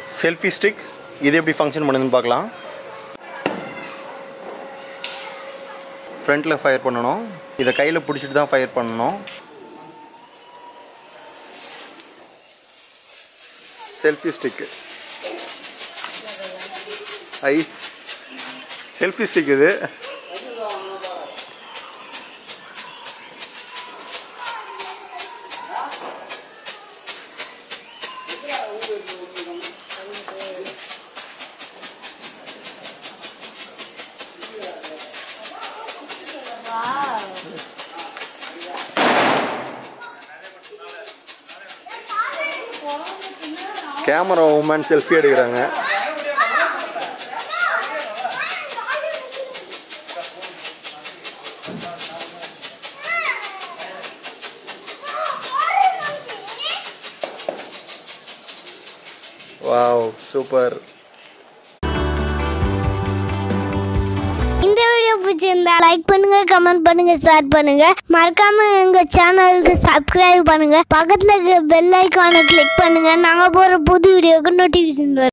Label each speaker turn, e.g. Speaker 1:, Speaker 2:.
Speaker 1: selfie stick இது எப்படி function பண்ணுதுன்னு பார்க்கலாம் ஃப்ரண்ட்டில் ஃபயர் பண்ணணும் இதை கையில் பிடிச்சிட்டு தான் ஃபயர் பண்ணணும் செல்ஃபி ஸ்டிக்கு ஐ செல்ஃபி ஸ்டிக் இது கேமரா உமன் செல்ஃபி எடுக்கிறாங்க வாவ் சூப்பர்
Speaker 2: இந்த வீடியோ பிடிச்சிருந்தா லைக் பண்ணுங்க கமெண்ட் பண்ணுங்க ஷேர் பண்ணுங்க மறக்காம எங்க சேனலுக்கு சப்ஸ்கிரைப் பண்ணுங்க பக்கத்துல இருக்க பெல் ஐக்கானை கிளிக் பண்ணுங்க நாங்க போற புது வீடியோக்கு நோட்டிஃபிகேஷன் வரும்